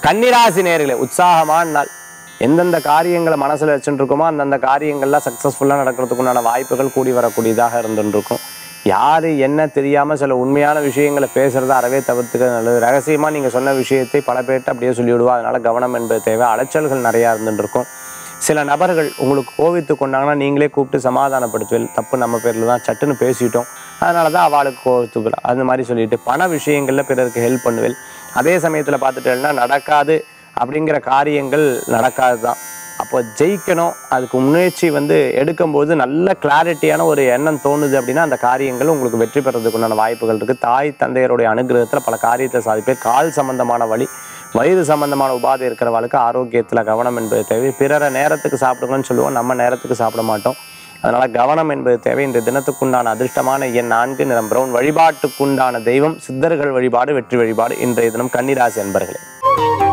கன்னிராசி நேர்களே உற்சாகமான நாள் எந்தெந்த காரியங்களை மனசுல வச்சுட்டு இருக்கோமோ அந்தந்த காரியங்கள்லாம் சக்ஸஸ்ஃபுல்லாக நடக்கிறதுக்கு உண்டான வாய்ப்புகள் கூடி வரக்கூடியதாக இருந்துருக்கும் யாரு என்ன தெரியாம சில உண்மையான விஷயங்களை பேசுறத அறவே தவிர்த்துக்க நல்லது ரகசியமா நீங்க சொன்ன விஷயத்தை பல பேர்ட்ட அப்படியே சொல்லி விடுவா அதனால கவனம் என்பது தேவை அலைச்சல்கள் நிறைய இருந்துட்டு இருக்கும் சில நபர்கள் உங்களுக்கு கோவித்து கொண்டாங்கன்னா நீங்களே கூப்பிட்டு சமாதானப்படுத்துவீர்கள் தப்பு நம்ம பேரில் தான் சட்டுன்னு பேசிட்டோம் அதனால தான் அவளுக்கு கோவித்துக்கள் அந்த மாதிரி சொல்லிட்டு பண விஷயங்களில் பிறருக்கு ஹெல்ப் பண்ணுவேன் அதே சமயத்தில் பார்த்துட்டேன்னா நடக்காது அப்படிங்கிற காரியங்கள் நடக்காது தான் அப்போ ஜெயிக்கணும் அதுக்கு முயற்சி வந்து எடுக்கும்போது நல்ல கிளாரிட்டியான ஒரு எண்ணம் தோணுது அப்படின்னா அந்த காரியங்கள் உங்களுக்கு வெற்றி பெறதுக்கு உண்டான வாய்ப்புகள் இருக்குது தாய் தந்தையருடைய அனுகிரகத்தில் பல காரியத்தை சாதிப்பேர் கால் சம்பந்தமான வழி வயிறு சம்பந்தமான உபாதை இருக்கிறவளுக்கு ஆரோக்கியத்தில் கவனம் என்பது தேவை பிறரை நேரத்துக்கு சாப்பிடுங்கன்னு சொல்லுவோம் நம்ம நேரத்துக்கு சாப்பிட மாட்டோம் அதனால கவனம் என்பது தேவை இந்த தினத்துக்குண்டான அதிர்ஷ்டமான எண் நான்கு நிறம் பிரவுன் வழிபாட்டுக்குண்டான தெய்வம் சித்தர்கள் வழிபாடு வெற்றி வழிபாடு இன்றைய தினம் கன்னிராசி என்பர்களே